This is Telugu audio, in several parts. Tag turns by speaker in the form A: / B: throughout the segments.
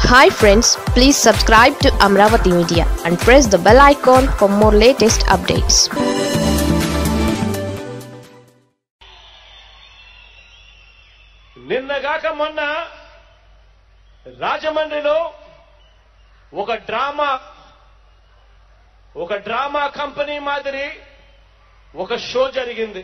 A: hi friends please subscribe to Amaravati media and press the bell icon for more latest updates
B: నిన్నగాక మొన్న రాజమండ్రిలో ఒక డ్రామా ఒక డ్రామా కంపెనీ మాదిరి ఒక షో జరిగింది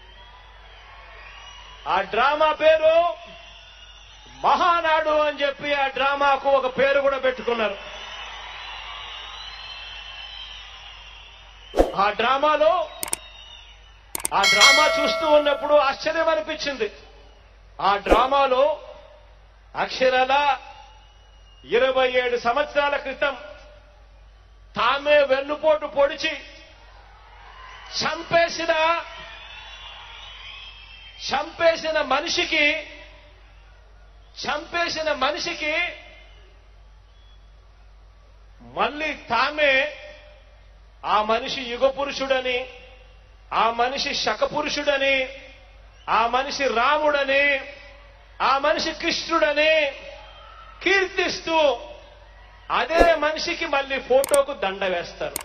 B: ఆ డ్రామా పేరు మహానాడు అని చెప్పి ఆ డ్రామాకు ఒక పేరు కూడా పెట్టుకున్నారు ఆ డ్రామాలో ఆ డ్రామా చూస్తూ ఉన్నప్పుడు ఆశ్చర్యం అనిపించింది ఆ డ్రామాలో అక్షరాల ఇరవై ఏడు సంవత్సరాల క్రితం తామే వెన్నుపోటు పొడిచి చంపేసిన చంపేసిన మనిషికి చంపేసిన మనిషికి మళ్ళీ తామే ఆ మనిషి యుగ పురుషుడని ఆ మనిషి శకపురుషుడని ఆ మనిషి రాముడని ఆ మనిషి కృష్ణుడని కీర్తిస్తూ అదే మనిషికి మళ్ళీ ఫోటోకు దండ వేస్తారు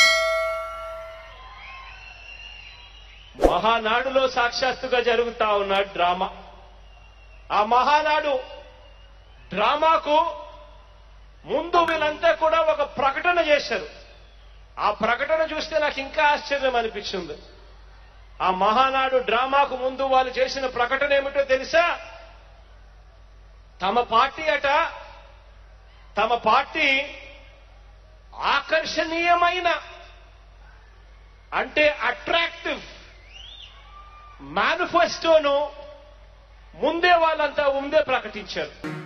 B: మహానాడులో సాక్షాత్తుగా జరుగుతా ఉన్న డ్రామా ఆ మహానాడు డ్రామాకు ముందు వీళ్ళంతా కూడా ఒక ప్రకటన చేశారు ఆ ప్రకటన చూస్తే నాకు ఇంకా ఆశ్చర్యం అనిపించింది ఆ మహానాడు డ్రామాకు ముందు వాళ్ళు చేసిన ప్రకటన ఏమిటో తెలుసా తమ పార్టీ అట తమ పార్టీ ఆకర్షణీయమైన అంటే అట్రాక్టివ్ మేనిఫెస్టోను ముందే వాళ్ళంతా ముందే ప్రకటించారు